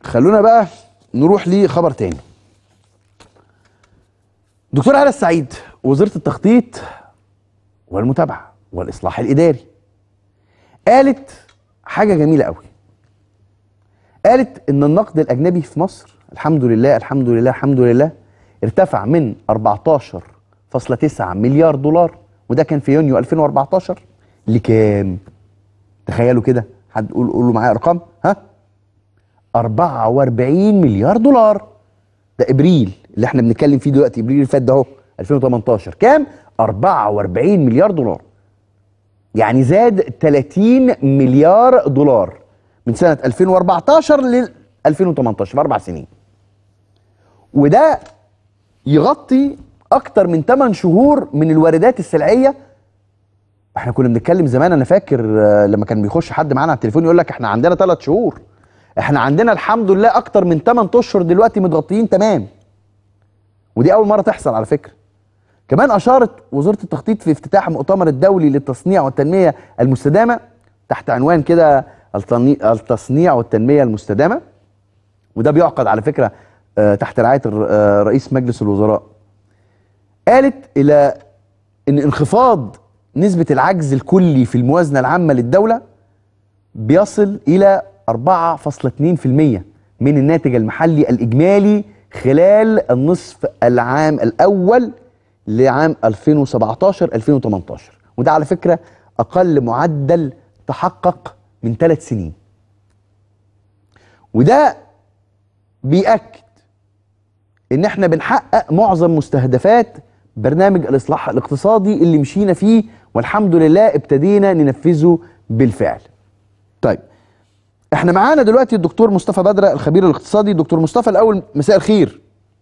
خلونا بقى نروح لخبر تاني دكتور هلا السعيد وزيره التخطيط والمتابعه والاصلاح الاداري قالت حاجه جميله قوي قالت ان النقد الاجنبي في مصر الحمد لله الحمد لله الحمد لله ارتفع من 14.9 مليار دولار وده كان في يونيو 2014 لكام تخيلوا كده حد قول قولوا معايا ارقام ها 44 مليار دولار ده ابريل اللي احنا بنتكلم فيه دلوقتي ابريل اللي فات ده اهو 2018 كام 44 مليار دولار يعني زاد 30 مليار دولار من سنه 2014 ل 2018 في اربع سنين وده يغطي اكتر من 8 شهور من الواردات السلعيه احنا كنا بنتكلم زمان انا فاكر آه، لما كان بيخش حد معانا على التليفون يقول لك احنا عندنا 3 شهور احنا عندنا الحمد لله اكتر من 8 اشهر دلوقتي متغطيين تمام ودي اول مره تحصل على فكره كمان اشارت وزاره التخطيط في افتتاح المؤتمر الدولي للتصنيع والتنميه المستدامه تحت عنوان كده التني- التصنيع والتنميه المستدامه وده بيعقد على فكره آه، تحت رعايه الر- آه، رئيس مجلس الوزراء قالت الى ان انخفاض نسبه العجز الكلي في الموازنه العامه للدوله بيصل الى 4.2% من الناتج المحلي الاجمالي خلال النصف العام الاول لعام 2017 2018 وده على فكره اقل معدل تحقق من ثلاث سنين وده بيأكد ان احنا بنحقق معظم مستهدفات برنامج الاصلاح الاقتصادي اللي مشينا فيه والحمد لله ابتدينا ننفذه بالفعل طيب احنا معانا دلوقتي الدكتور مصطفى بدره الخبير الاقتصادي دكتور مصطفى الاول مساء الخير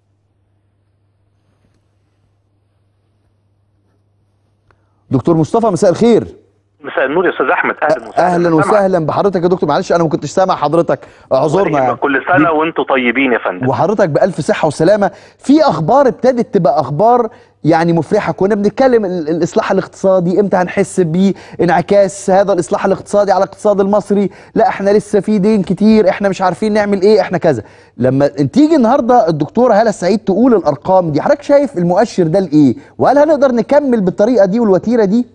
دكتور مصطفى مساء الخير مساء النور يا استاذ احمد اهلا وسهلا اهلا سامعك. وسهلا بحضرتك يا دكتور معلش انا ما كنتش سامع حضرتك اعذرنا ولا يعني. يهمك، كل سنه وانتم طيبين يا فندم وحضرتك بألف صحة وسلامة في أخبار ابتدت تبقى أخبار يعني مفرحة كنا بنتكلم ال- الإصلاح الاقتصادي إمتى هنحس بانعكاس هذا الإصلاح الاقتصادي على الاقتصاد المصري لا إحنا لسه في دين كتير إحنا مش عارفين نعمل إيه إحنا كذا لما تيجي النهاردة الدكتورة هالة سعيد تقول الأرقام دي حضرتك شايف المؤشر ده لإيه وهل هنقدر نكمل بالطريقة دي والوتيرة دي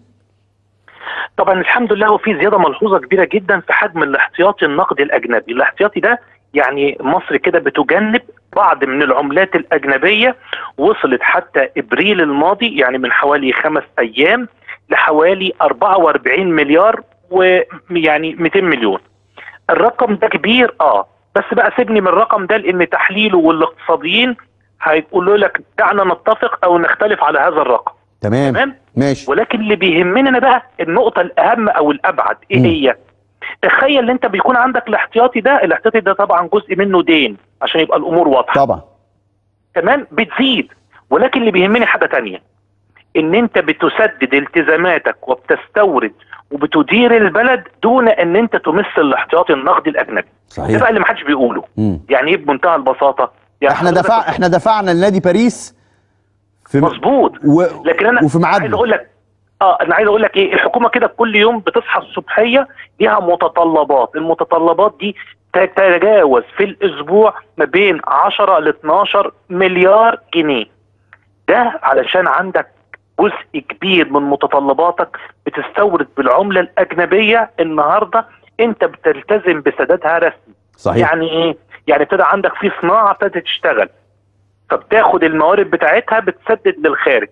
طبعا الحمد لله هو في زياده ملحوظه كبيره جدا في حجم الاحتياطي النقدي الاجنبي الاحتياطي ده يعني مصر كده بتجنب بعض من العملات الاجنبيه وصلت حتى ابريل الماضي يعني من حوالي خمس ايام لحوالي 44 مليار ويعني 200 مليون الرقم ده كبير اه بس بقى سيبني من الرقم ده لان تحليله والاقتصاديين هيقولوا لك دعنا نتفق او نختلف على هذا الرقم تمام تمام ماشي ولكن اللي بيهمنا أنا بقى النقطة الأهم أو الأبعد إيه مم. هي؟ تخيل ان انت بيكون عندك الاحتياطي ده الاحتياطي ده طبعا جزء منه دين عشان يبقى الامور واضحه طبعا تمام بتزيد ولكن اللي بيهمني حاجه تانية ان انت بتسدد التزاماتك وبتستورد وبتدير البلد دون ان انت تمس الاحتياطي النقدي الاجنبي ده صحيح بقى اللي محدش بيقوله مم. يعني ايه بمنتهى البساطه يعني احنا حضرتك دفع احنا دفعنا لنادي باريس في مظبوط و... لكن انا وفي عايز ميعادنا اقول لك اه انا عايز اقول لك ايه الحكومه كده كل يوم بتصحى الصبحيه ليها متطلبات المتطلبات دي تتجاوز في الاسبوع ما بين 10 ل 12 مليار جنيه ده علشان عندك جزء كبير من متطلباتك بتستورد بالعمله الاجنبيه النهارده انت بتلتزم بسدادها رسمي صحيح يعني ايه يعني ابتدى عندك في صناعه ابتدت تشتغل فبتاخد الموارد بتاعتها بتسدد للخارج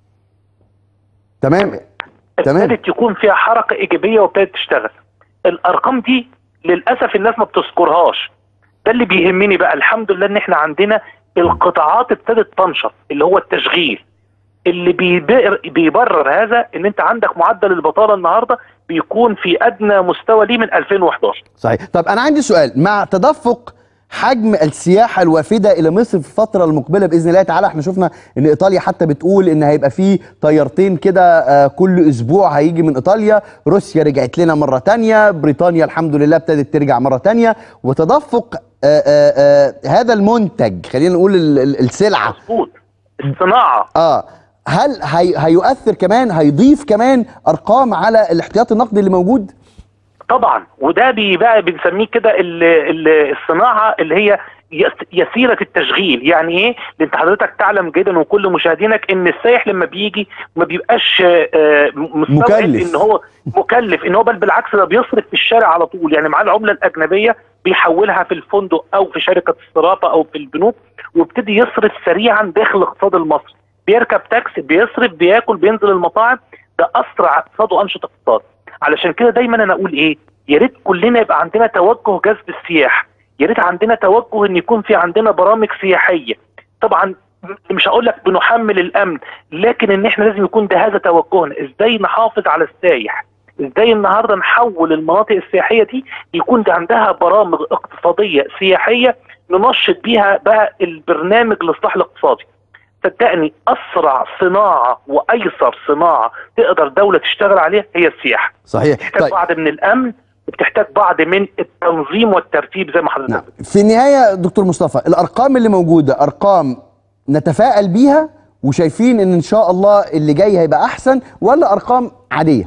تمام تمام ابتدت يكون فيها حركه ايجابيه وابتدت تشتغل الارقام دي للاسف الناس ما بتذكرهاش ده اللي بيهمني بقى الحمد لله ان احنا عندنا القطاعات ابتدت تنشط اللي هو التشغيل اللي بيبر بيبرر هذا ان انت عندك معدل البطاله النهارده بيكون في ادنى مستوى ليه من 2011 صحيح طب انا عندي سؤال مع تدفق حجم السياحه الوافده الى مصر في الفتره المقبله باذن الله تعالى احنا شفنا ان ايطاليا حتى بتقول ان هيبقى في طيارتين كده آه، كل اسبوع هيجي من ايطاليا روسيا رجعت لنا مره تانية بريطانيا الحمد لله ابتدت ترجع مره تانية وتدفق آه، آه، آه، هذا المنتج خلينا نقول ال- ال- السلعه مظبوط الصناعه اه هل هي هيؤثر كمان هيضيف كمان ارقام على الاحتياط النقدي اللي موجود طبعا وده بي- بقى بنسميه كده ال- ال- الصناعه اللي هي يس- يسيره التشغيل يعني ايه لان حضرتك تعلم جدا وكل مشاهدينك ان السائح لما بيجي ما بيبقاش آه، مستوعب مكلف. ان هو مكلف ان هو بل بالعكس ده بيصرف في الشارع على طول يعني معاه العمله الاجنبيه بيحولها في الفندق او في شركه الصرافه او في البنوك ويبتدي يصرف سريعا داخل الاقتصاد المصري بيركب تاكسي بيصرف بياكل بينزل المطاعم ده اسرع اقتصاد وانشط اقتصاد علشان كده دايما انا اقول ايه يا ريت كلنا يبقى عندنا توجه جذب السياح يا ريت عندنا توجه ان يكون في عندنا برامج سياحيه طبعا مش هقول لك بنحمل الامن لكن ان احنا لازم يكون ده هذا توجهنا ازاي نحافظ على السايح ازاي النهارده نحول المناطق السياحيه دي يكون ده عندها برامج اقتصاديه سياحيه ننشط بيها بقى البرنامج الاصلاح الاقتصادي صدقني اسرع صناعه وايسر صناعه تقدر دوله تشتغل عليها هي السياحه صحيح بتحتاج طيب بعض من الامن وبتحتاج بعض من التنظيم والترتيب زي ما حضرتك نعم في النهايه دكتور مصطفى الارقام اللي موجوده ارقام نتفائل بيها وشايفين ان ان شاء الله اللي جاي هيبقى احسن ولا ارقام عاديه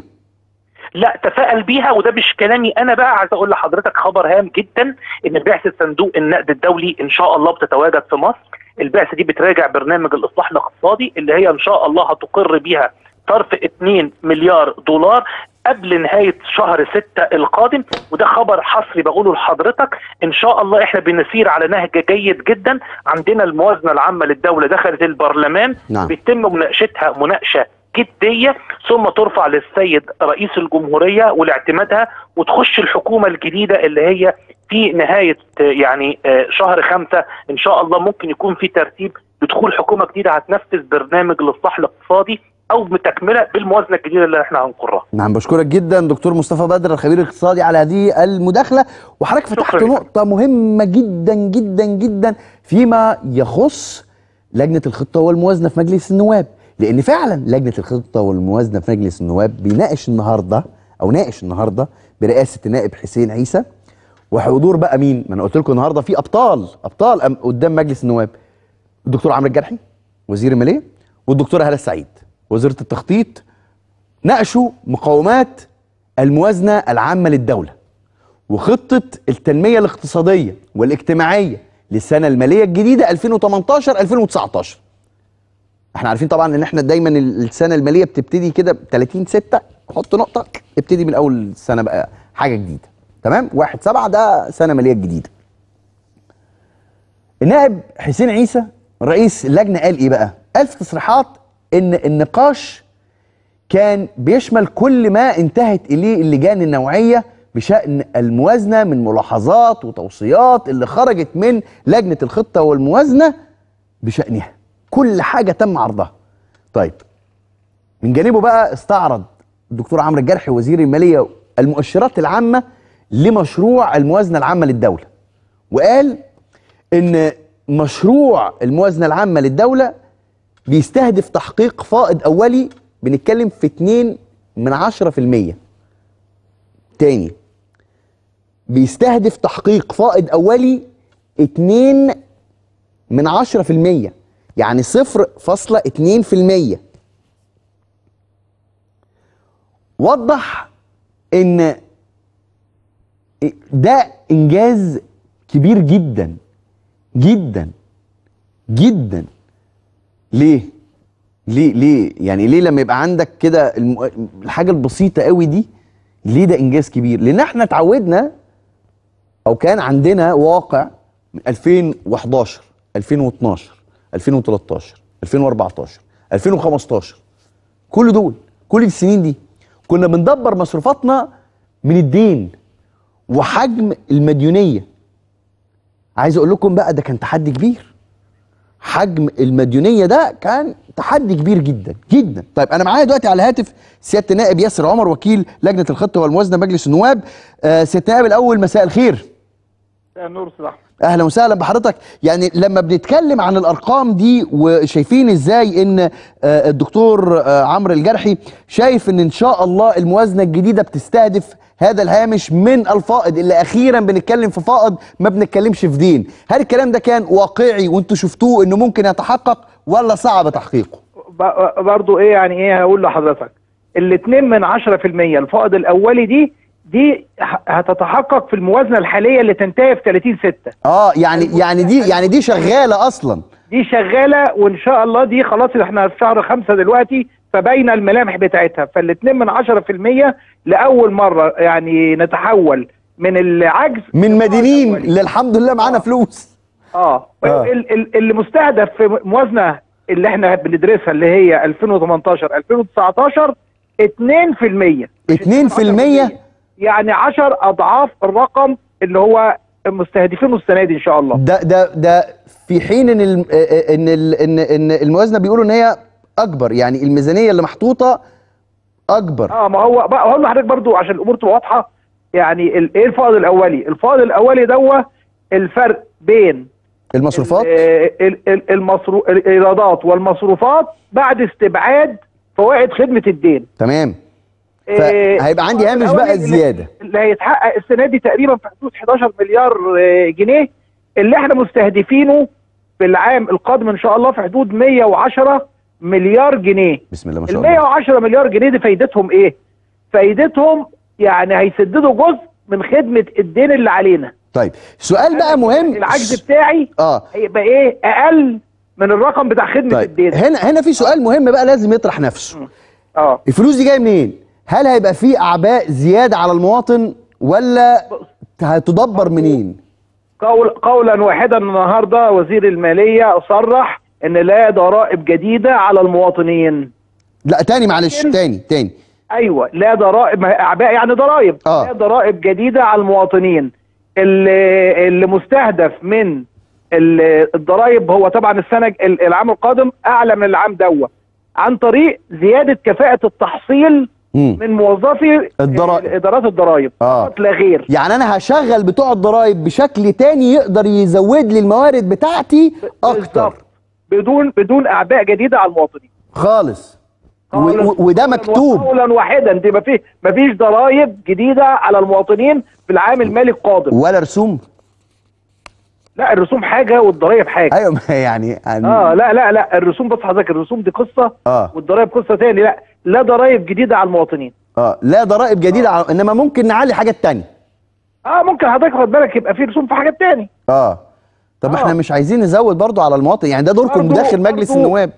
لا تفائل بيها وده مش كلامي انا بقى عايز اقول لحضرتك خبر هام جدا ان بعثه صندوق النقد الدولي ان شاء الله بتتواجد في مصر البعثه دي بتراجع برنامج الاصلاح الاقتصادي اللي هي ان شاء الله هتقر بيها صرف 2 مليار دولار قبل نهايه شهر 6 القادم وده خبر حصري بقوله لحضرتك ان شاء الله احنا بنسير على نهج جيد جدا عندنا الموازنه العامه للدوله دخلت البرلمان نعم. بيتم مناقشتها مناقشه جديه ثم ترفع للسيد رئيس الجمهوريه ولاعتمادها وتخش الحكومه الجديده اللي هي في نهايه آه، يعني آه، شهر خمسة ان شاء الله ممكن يكون في ترتيب بدخول حكومه جديده هتنفذ برنامج الاصلاح الاقتصادي او بتكمله بالموازنه الجديده اللي احنا هنقرها نعم بشكرك جدا دكتور مصطفى بدر الخبير الاقتصادي على هذه المداخله وحضرتك فتحت شكراً. نقطه مهمه جدا جدا جدا فيما يخص لجنه الخطه والموازنه في مجلس النواب لان فعلا لجنه الخطه والموازنه في مجلس النواب بيناقش النهارده او ناقش النهارده برئاسه النائب حسين عيسى وحضور بقى مين؟ ما انا قلت لكم النهارده في ابطال ابطال أم- قدام مجلس النواب الدكتور عمرو الجرحي وزير الماليه والدكتوره هاله السعيد وزيره التخطيط ناقشوا مقومات الموازنه العامه للدوله وخطه التنميه الاقتصاديه والاجتماعيه للسنه الماليه الجديده 2018 2019 احنا عارفين طبعا ان احنا دايما السنه الماليه بتبتدي كده ب 30 6 حط نقطه ابتدي من اول السنه بقى حاجه جديده تمام 1 7 ده سنه ماليه جديده النائب حسين عيسى رئيس اللجنه قال ايه بقى قال في تصريحات ان النقاش كان بيشمل كل ما انتهت اليه اللجان النوعيه بشان الموازنه من ملاحظات وتوصيات اللي خرجت من لجنه الخطه والموازنه بشانها كل حاجه تم عرضها طيب من جانبه بقى استعرض الدكتور عمرو الجرحي وزير الماليه المؤشرات العامه لمشروع الموازنه العامه للدوله وقال ان مشروع الموازنه العامه للدوله بيستهدف تحقيق فائض اولي بنتكلم في 2 من 10% تاني بيستهدف تحقيق فائض اولي 2 من 10% يعني 0.2% وضح ان ده انجاز كبير جدا جدا جدا ليه ليه ليه يعني ليه لما يبقى عندك كده الم... الحاجه البسيطه قوي دي ليه ده انجاز كبير لان احنا اتعودنا او كان عندنا واقع من 2011 2012 2013 2014 2015 كل دول كل السنين دي كنا بندبر مصروفاتنا من الدين وحجم المديونيه عايز اقول لكم بقى ده كان تحدي كبير حجم المديونيه ده كان تحدي كبير جدا جدا طيب انا معايا دلوقتي على الهاتف سياده النائب ياسر عمر وكيل لجنه الخطه والموازنه مجلس النواب آه سياده النائب الاول مساء الخير النور استاذ احمد اهلا وسهلا بحضرتك يعني لما بنتكلم عن الارقام دي وشايفين ازاي ان آه، الدكتور آه، عمرو الجرحي شايف ان ان شاء الله الموازنه الجديده بتستهدف هذا الهامش من الفائض اللي اخيرا بنتكلم في فائض ما بنتكلمش في دين هل الكلام ده كان واقعي وانتوا شفتوه انه ممكن يتحقق ولا صعب تحقيقه ب- برضو ايه يعني ايه هقول لحضرتك الاتنين من عشرة في المية الفائض الاولي دي دي ه- هتتحقق في الموازنه الحاليه اللي تنتهي في 30 6 اه يعني يعني دي يعني دي شغاله اصلا دي شغاله وان شاء الله دي خلاص احنا في شهر خمسة دلوقتي فباينه الملامح بتاعتها فالاتنين من 10% لاول مره يعني نتحول من العجز من مدينين الأولي. اللي الحمد لله معانا فلوس اه, آه. ال- ال- اللي مستهدف في موازنه اللي احنا بندرسها اللي هي 2018 2019 2% 2% يعني 10 اضعاف الرقم اللي هو مستهدفينه السنه دي ان شاء الله ده ده ده في حين ان ال- ان ال- ان ان الموازنه بيقولوا ان هي اكبر يعني الميزانيه اللي محطوطه اكبر اه ما هو بقى هقول لحضرتك برضو عشان الامور تبقى واضحه يعني ال- ايه الفائض الاولي؟ الفائض الاولي دوا الفرق بين المصروفات ال- ال- ال- المصرو... الايرادات والمصروفات بعد استبعاد فوائد خدمه الدين تمام إيه، فهيبقى عندي هامش الأولي بقى اللي- زياده اللي هيتحقق السنه دي تقريبا في حدود 11 مليار آه، جنيه اللي احنا مستهدفينه في العام القادم ان شاء الله في حدود 110 مليار جنيه بسم الله ما ال شاء الله 110 مليار جنيه دي فايدتهم ايه؟ فايدتهم يعني هيسددوا جزء من خدمه الدين اللي علينا طيب سؤال بقى مهم العجز بتاعي اه هيبقى ايه؟ اقل من الرقم بتاع خدمه طيب الدين هنا هنا في سؤال مهم بقى لازم يطرح نفسه اه الفلوس دي جايه منين هل هيبقى في اعباء زياده على المواطن ولا هتدبر منين قول قولا واحدا النهارده وزير الماليه صرح ان لا ضرائب جديده على المواطنين لا تاني معلش لكن- تاني تاني ايوه لا ضرائب ما هي اعباء يعني ضرائب آه. لا ضرائب جديده على المواطنين اللي, اللي مستهدف من ال- الضرائب هو طبعا السنه ال- العام القادم اعلى من العام دوت عن طريق زياده كفاءه التحصيل مم. من موظفي الضرائب. ادارات الضرائب آه. فقط لا غير يعني انا هشغل بتوع الضرايب بشكل تاني يقدر يزود لي الموارد بتاعتي اكتر بالظبط. بدون بدون اعباء جديده على المواطنين خالص و- قولاً- و- وده قولاً مكتوب قولا واحدا دي ما فيه ما فيش ضرائب جديده على المواطنين في العام المالي القادم ولا رسوم لا الرسوم حاجه والضرائب حاجه ايوه ما يعني يعني اه لا لا لا الرسوم بص حضرتك الرسوم دي قصه اه والضرائب قصه تاني لا لا ضرائب جديده على المواطنين اه لا ضرائب جديده على- انما ممكن نعلي حاجات تانية اه ممكن حضرتك خد بالك يبقى في رسوم في حاجات تاني اه طب آه. احنا مش عايزين نزود برضو على المواطن يعني ده دوركم برضو- داخل مجلس برضو- النواب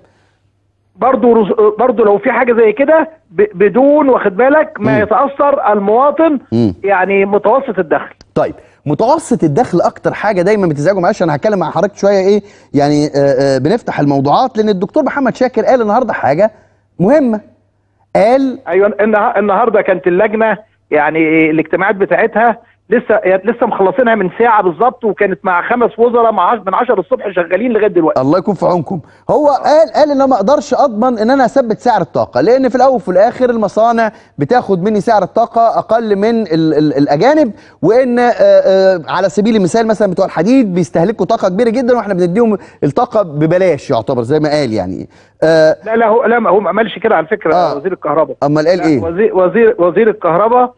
برضو رس... برضو لو في حاجه زي كده ب... بدون واخد بالك ما مم. يتاثر المواطن مم. يعني متوسط الدخل طيب متوسط الدخل اكتر حاجه دايما بتزعجوا معلش انا هتكلم مع حضرتك شويه ايه يعني آه آه بنفتح الموضوعات لان الدكتور محمد شاكر قال النهارده حاجه مهمه قال ايوه النها- النهارده كانت اللجنه يعني الاجتماعات بتاعتها لسه يعني لسه مخلصينها من ساعه بالظبط وكانت مع خمس وزراء مع عش- من 10 الصبح شغالين لغايه دلوقتي الله يكون في عونكم هو قال قال ان انا ما اقدرش اضمن ان انا اثبت سعر الطاقه لان في الاول وفي الاخر المصانع بتاخد مني سعر الطاقه اقل من ال ال الاجانب وان آه آه على سبيل المثال مثلا بتوع الحديد بيستهلكوا طاقه كبيره جدا واحنا بنديهم الطاقه ببلاش يعتبر زي ما قال يعني آه لا لا هو لا ما هو ما عملش كده على فكره آه. وزير الكهرباء امال قال لا، ايه وزير وزير وزير الكهرباء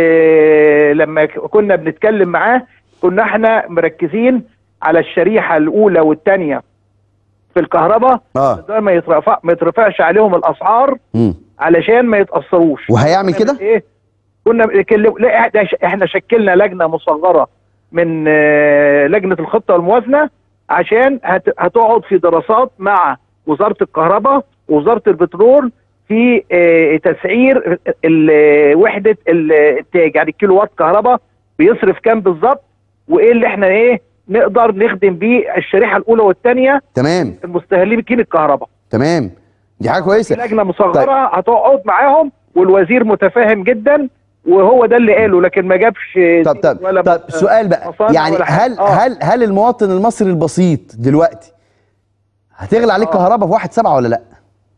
إيه لما ك- كنا بنتكلم معاه كنا احنا مركزين على الشريحه الاولى والثانيه في الكهرباء اه ده ما يترفع ما يترفعش عليهم الاسعار مم. علشان ما يتاثروش وهيعمل كنا كده بن- ايه كنا بنتكلم لا إحنا- احنا شكلنا لجنه مصغره من آه، لجنه الخطه والموازنه عشان هت- هتقعد في دراسات مع وزاره الكهرباء ووزاره البترول في آه، تسعير ال- وحده الانتاج يعني الكيلو وات كهرباء بيصرف كام بالظبط وايه اللي احنا ايه نقدر نخدم بيه الشريحه الاولى والثانيه تمام المستهلكين الكهرباء تمام دي حاجه في كويسه لجنه مصغره هتقعد معاهم والوزير متفاهم جدا وهو ده اللي قاله لكن ما جابش طب دين طب ولا طب سؤال بقى مصانع يعني ولا حاجة. هل آه. هل هل المواطن المصري البسيط دلوقتي هتغلى عليه آه. الكهرباء في واحد سبعة ولا لا؟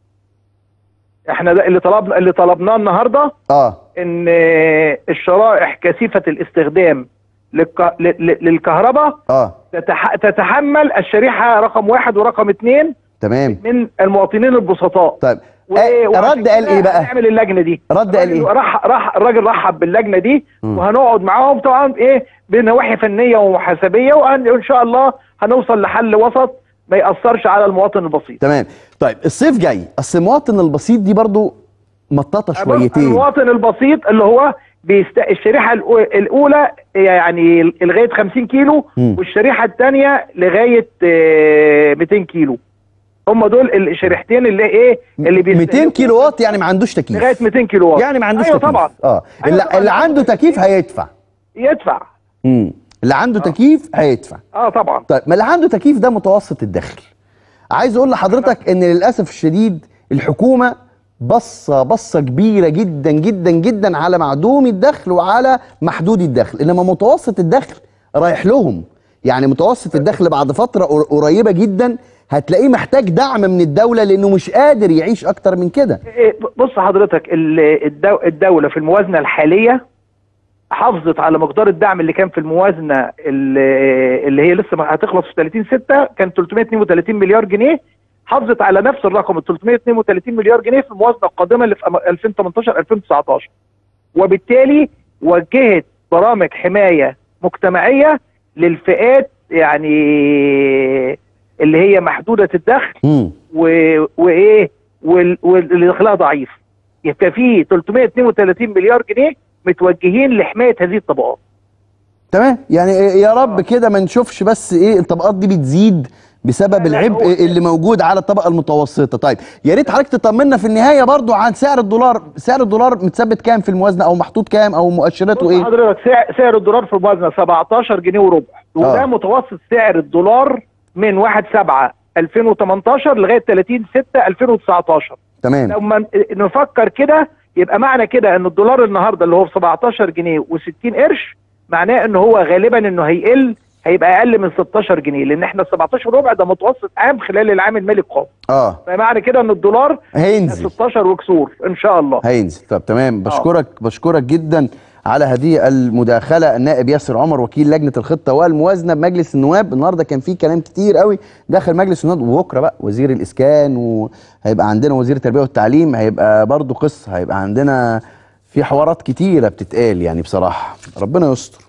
احنا ده اللي طلبنا اللي طلبناه النهارده اه ان الشرائح كثيفه الاستخدام للك... ل- ل- للكهرباء اه تتح... تتحمل الشريحه رقم واحد ورقم اثنين تمام من المواطنين البسطاء طيب و- آه وعشان رد قال كده ايه بقى؟ هنعمل اللجنه دي رد قال الراجل ايه؟ راح راح الراجل رحب باللجنه دي مم. وهنقعد معاهم طبعا ايه بنواحي فنيه ومحاسبيه وان شاء الله هنوصل لحل وسط ما ياثرش على المواطن البسيط تمام طيب الصيف جاي اصل المواطن البسيط دي برضو مطاطه شويتين المواطن البسيط اللي هو بيست... الشريحه الأو- الاولى يعني لغايه 50 كيلو مم. والشريحه الثانيه لغايه آه، 200 كيلو هم دول الشريحتين اللي ايه اللي 200 كيلو وات يعني ما عندوش تكييف لغايه 200 كيلو وات يعني ما عندوش ايوه تكييف طبعا اه أيوة اللي, طبعاً. اللي عنده تكييف هيدفع يدفع امم اللي عنده تكييف هيدفع اه طبعا طيب ما اللي عنده تكييف ده متوسط الدخل عايز اقول لحضرتك ان للاسف الشديد الحكومه بصه بصه كبيره جدا جدا جدا على معدوم الدخل وعلى محدود الدخل انما متوسط الدخل رايح لهم يعني متوسط الدخل بعد فتره قر- قريبه جدا هتلاقيه محتاج دعم من الدوله لانه مش قادر يعيش اكتر من كده إيه، بص حضرتك ال- الدو- الدولة في الموازنة الحالية حافظت على مقدار الدعم اللي كان في الموازنة اللي اللي هي لسه ما هتخلص في 30 6 كان 332 مليار جنيه حافظت على نفس الرقم ال 332 مليار جنيه في الموازنة القادمة اللي في أم- 2018 2019 وبالتالي وجهت برامج حماية مجتمعية للفئات يعني اللي هي محدودة الدخل امم و- وايه وال- واللي دخلها ضعيف يبقى في 332 مليار جنيه متوجهين لحمايه هذه الطبقات تمام يعني يا رب كده ما نشوفش بس ايه الطبقات دي بتزيد بسبب لا، لا، العبء هو- اللي موجود على الطبقه المتوسطه طيب يا ريت حضرتك تطمنا في النهايه برضو عن سعر الدولار سعر الدولار متثبت كام في الموازنه او محطوط كام او مؤشراته بص ايه حضرتك سعر, سعر الدولار في الموازنه 17 جنيه وربع وده آه. متوسط سعر الدولار من 1 7 2018 لغايه 30 6 2019 تمام لما نفكر كده يبقى معنى كده ان الدولار النهارده اللي هو ب 17 جنيه و60 قرش معناه ان هو غالبا انه هيقل هيبقى اقل من 16 جنيه لان احنا ال 17 ربع ده متوسط عام خلال العام المالي القادم اه فمعنى كده ان الدولار هينزل 16 وكسور ان شاء الله هينزل طب تمام بشكرك بشكرك جدا على هذه المداخله النائب ياسر عمر وكيل لجنه الخطه والموازنه بمجلس النواب النهارده كان في كلام كتير قوي داخل مجلس النواب وبكره بقى وزير الاسكان وهيبقى عندنا وزير التربيه والتعليم هيبقى برضو قصه هيبقى عندنا في حوارات كتيره بتتقال يعني بصراحه ربنا يستر